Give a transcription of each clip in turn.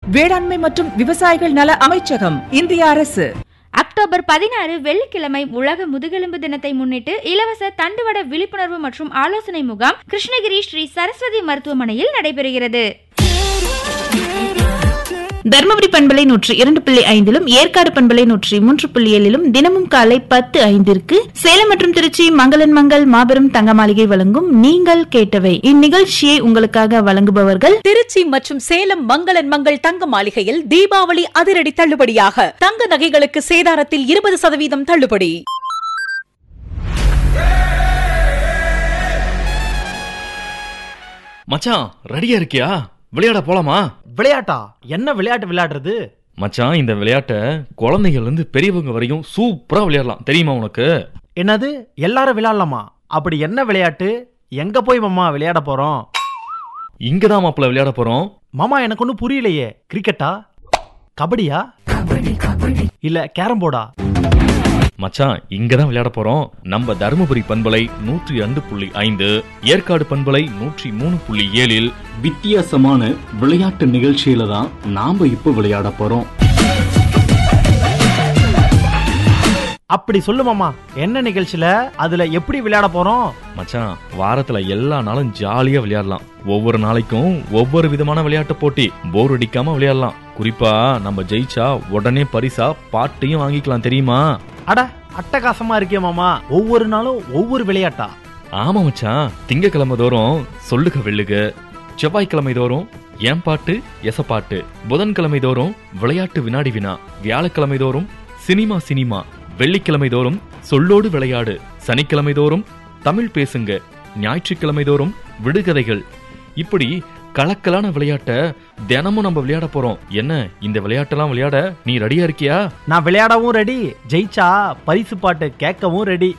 வேளாண்மை மற்றும் விவசாயிகள் நல அமைச்சகம் இந்திய அரசு அக்டோபர் பதினாறு வெள்ளிக்கிழமை உலக முதுகெலும்பு தினத்தை முன்னிட்டு இலவச தண்டுவட விழிப்புணர்வு மற்றும் ஆலோசனை முகாம் கிருஷ்ணகிரி ஸ்ரீ சரஸ்வதி மருத்துவமனையில் நடைபெறுகிறது தருமபுரி பண்பலை நூற்றி இரண்டு புள்ளி ஐந்திலும் ஏற்காடு பண்பலை நூற்றி மூன்று புள்ளி ஏழிலும் தினமும் காலை பத்து ஐந்திற்கு சேலம் மற்றும் திருச்சி மங்களன் மங்கள் மாபெரும் தங்க மாளிகை வழங்கும் நீங்கள் கேட்டவை இந்நிகழ்ச்சியை உங்களுக்காக வழங்குபவர்கள் திருச்சி மற்றும் சேலம் மங்களன் மங்கள் தங்க மாளிகையில் தீபாவளி அதிரடி தள்ளுபடியாக தங்க நகைகளுக்கு சேதாரத்தில் இருபது சதவீதம் தள்ளுபடி மச்சான் ரெடியா இருக்கியா விளையாட போலாமா விளையாட்டா என்ன விளையாட்டு விளையாடுறது மச்சான் இந்த விளையாட்டை குழந்தைகள்ல இருந்து பெரியவங்க வரையும் சூப்பரா விளையாடலாம் தெரியுமா உனக்கு என்னது எல்லாரும் விளையாடலாமா அப்படி என்ன விளையாட்டு எங்க போய் மாமா விளையாட போறோம் இங்கதான் மாப்பிள்ள விளையாட போறோம் மாமா எனக்கு ஒன்றும் புரியலையே கிரிக்கெட்டா கபடியா இல்ல கேரம் போர்டா மச்சான் இங்கதான் விளையாட போறோம் நம்ம தருமபுரி பண்பலை நூற்றி ரெண்டு புள்ளி ஐந்து ஏற்காடு பண்பலை நூற்றி மூணு புள்ளி ஏழில் வித்தியாசமான விளையாட்டு நிகழ்ச்சியில தான் நாம இப்போ விளையாட போறோம் அப்படி சொல்லு மாமா என்ன நிகழ்ச்சியில அதுல எப்படி விளையாட போறோம் மச்சான் வாரத்துல எல்லா நாளும் ஜாலியா விளையாடலாம் ஒவ்வொரு நாளைக்கும் ஒவ்வொரு விதமான விளையாட்டு போட்டி போர் அடிக்காம விளையாடலாம் குறிப்பா நம்ம ஜெயிச்சா உடனே பரிசா பாட்டையும் வாங்கிக்கலாம் தெரியுமா அட அட்டகாசமா இருக்கே மாமா ஒவ்வொரு நாளும் ஒவ்வொரு விளையாட்டா ஆமா மச்சான் திங்கக்கிழமை தோறும் சொல்லுக வெள்ளுக செவ்வாய்க்கிழமை தோறும் ஏன் பாட்டு எசப்பாட்டு புதன்கிழமை தோறும் விளையாட்டு வினாடி வினா வியாழக்கிழமை தோறும் சினிமா சினிமா வெள்ளிக்கிழமை தோறும் சொல்லோடு விளையாடு சனிக்கிழமை தோறும் தமிழ் பேசுங்க ஞாயிற்றுக்கிழமை தோறும் விடுகதைகள் இப்படி கலக்கலான விளையாட்ட தினமும் நம்ம விளையாட போறோம் என்ன இந்த விளையாட்டெல்லாம் விளையாட நீ ரெடியா இருக்கியா நான் விளையாடவும் ரெடி ஜெயிச்சா பரிசு பாட்டு கேட்கவும் ரெடி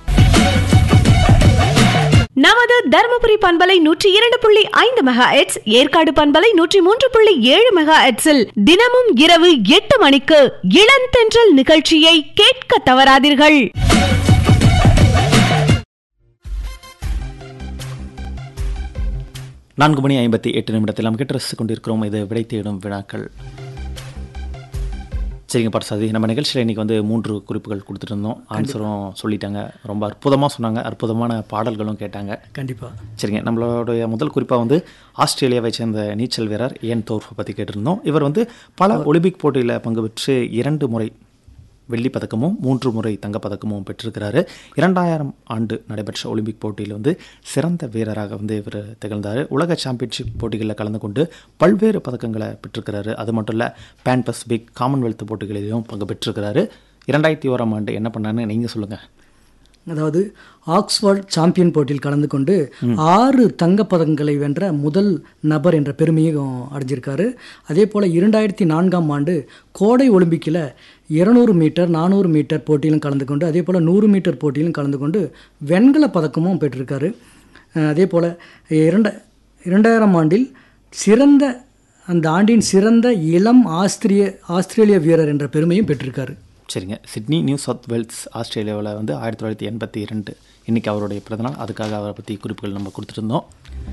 நமது தருமபுரி பண்பலை நூற்றி இரண்டு புள்ளி ஐந்து மெகா எட்ஸ் ஏற்காடு பண்பலை நூற்றி மூன்று புள்ளி ஏழு மெகா எட்ஸில் தினமும் இரவு எட்டு மணிக்கு இளந்தென்றல் நிகழ்ச்சியை கேட்க தவறாதீர்கள் நான்கு மணி ஐம்பத்தி எட்டு நிமிடத்தில் நாம் கேட்டு ரசித்துக் கொண்டிருக்கிறோம் இது விடை தேடும் வினாக்கள் சரிங்க பார்சாதி நம்ம நிகழ்ச்சியில் இன்றைக்கி வந்து மூன்று குறிப்புகள் கொடுத்துட்டு இருந்தோம் ஆன்சரும் சொல்லிட்டாங்க ரொம்ப அற்புதமாக சொன்னாங்க அற்புதமான பாடல்களும் கேட்டாங்க கண்டிப்பாக சரிங்க நம்மளுடைய முதல் குறிப்பாக வந்து ஆஸ்திரேலியாவை சேர்ந்த நீச்சல் வீரர் ஏன் தோர்ஃபை பற்றி கேட்டிருந்தோம் இவர் வந்து பல ஒலிம்பிக் போட்டியில் பங்கு பெற்று இரண்டு முறை வெள்ளிப் பதக்கமும் மூன்று முறை தங்கப்பதக்கமும் பெற்றிருக்கிறாரு இரண்டாயிரம் ஆண்டு நடைபெற்ற ஒலிம்பிக் போட்டியில் வந்து சிறந்த வீரராக வந்து இவர் திகழ்ந்தார் உலக சாம்பியன்ஷிப் போட்டிகளில் கலந்து கொண்டு பல்வேறு பதக்கங்களை பெற்றிருக்கிறாரு அது மட்டும் இல்லை பேன் பசிபிக் காமன்வெல்த் போட்டிகளிலும் பங்கு பெற்றிருக்கிறாரு இரண்டாயிரத்தி ஓராம் ஆண்டு என்ன பண்ணான்னு நீங்கள் சொல்லுங்கள் அதாவது ஆக்ஸ்போர்ட் சாம்பியன் போட்டியில் கலந்து கொண்டு ஆறு தங்கப்பதக்கங்களை வென்ற முதல் நபர் என்ற பெருமையும் அடைஞ்சிருக்காரு அதே போல் இரண்டாயிரத்தி நான்காம் ஆண்டு கோடை ஒலிம்பிக்கில் இருநூறு மீட்டர் நானூறு மீட்டர் போட்டியிலும் கலந்து கொண்டு அதே போல் நூறு மீட்டர் போட்டியிலும் கலந்து கொண்டு வெண்கல பதக்கமும் பெற்றிருக்காரு அஹ் அதே போல் இரண்ட இரண்டாயிரம் ஆண்டில் சிறந்த அந்த ஆண்டின் சிறந்த இளம் ஆஸ்திரிய ஆஸ்திரேலிய வீரர் என்ற பெருமையும் பெற்றிருக்காரு சரிங்க சிட்னி நியூ சவுத் வேல்ஸ் ஆஸ்திரேலியாவில் வந்து ஆயிரத்தி தொள்ளாயிரத்தி எண்பத்தி இரண்டு இன்றைக்கி அவருடைய பிறந்தநாள் அதுக்காக அவரை பற்றி குறிப்புகள் நம்ம கொடுத்துருந்தோம்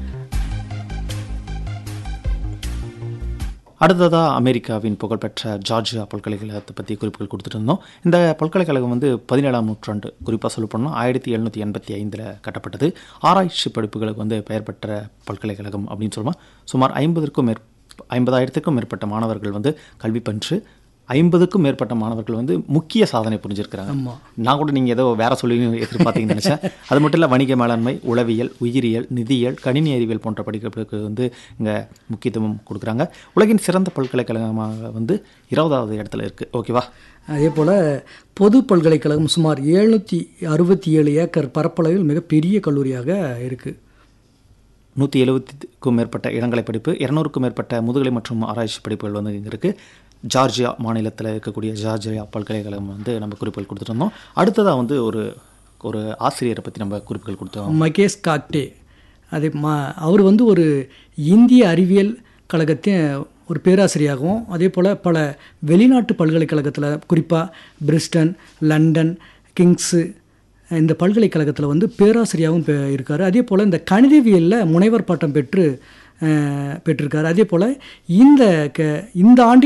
அடுத்ததாக அமெரிக்காவின் புகழ்பெற்ற ஜார்ஜியா பல்கலைக்கழகத்தை பற்றி குறிப்புகள் கொடுத்துட்டு இருந்தோம் இந்த பல்கலைக்கழகம் வந்து பதினேழாம் நூற்றாண்டு குறிப்பாக சொல்ல போனால் ஆயிரத்தி எழுநூற்றி எண்பத்தி ஐந்தில் கட்டப்பட்டது ஆராய்ச்சி படிப்புகளுக்கு வந்து பெயர் பெற்ற பல்கலைக்கழகம் அப்படின்னு சொல்லுவோம் சுமார் ஐம்பதற்கும் மேற் ஐம்பதாயிரத்துக்கும் மேற்பட்ட மாணவர்கள் வந்து கல்வி பயின்று ஐம்பதுக்கும் மேற்பட்ட மாணவர்கள் வந்து முக்கிய சாதனை புரிஞ்சிருக்கிறாங்க நான் கூட நீங்கள் ஏதோ வேற சொல்லி எதிர்பார்த்தீங்கன்னு நினச்சேன் அது மட்டும் இல்லை வணிக மேலாண்மை உளவியல் உயிரியல் நிதியியல் கணினி அறிவியல் போன்ற படிப்புகளுக்கு வந்து இங்கே முக்கியத்துவம் கொடுக்குறாங்க உலகின் சிறந்த பல்கலைக்கழகமாக வந்து இருபதாவது இடத்துல இருக்குது ஓகேவா அதே போல் பொது பல்கலைக்கழகம் சுமார் எழுநூற்றி அறுபத்தி ஏழு ஏக்கர் பரப்பளவில் மிகப்பெரிய கல்லூரியாக இருக்குது நூற்றி எழுபத்துக்கும் மேற்பட்ட இளங்கலை படிப்பு இரநூறுக்கும் மேற்பட்ட முதுகலை மற்றும் ஆராய்ச்சி படிப்புகள் வந்து இங்கே இருக்குது ஜார்ஜியா மாநிலத்தில் இருக்கக்கூடிய ஜார்ஜியா பல்கலைக்கழகம் வந்து நம்ம குறிப்புகள் கொடுத்துருந்தோம் அடுத்ததாக வந்து ஒரு ஒரு ஆசிரியரை பற்றி நம்ம குறிப்புகள் கொடுத்தோம் மகேஷ் காக்டே அது மா அவர் வந்து ஒரு இந்திய அறிவியல் கழகத்தின் ஒரு பேராசிரியராகவும் அதே போல் பல வெளிநாட்டு பல்கலைக்கழகத்தில் குறிப்பாக பிரிஸ்டன் லண்டன் கிங்ஸு இந்த பல்கலைக்கழகத்தில் வந்து பேராசிரியராகவும் பெ- இருக்கார் அதே போல் இந்த கணிதவியலில் முனைவர் பட்டம் பெற்று அஹ், பெற்றிருக்கார் அதே போல் இந்த க இந்த ஆண்டின்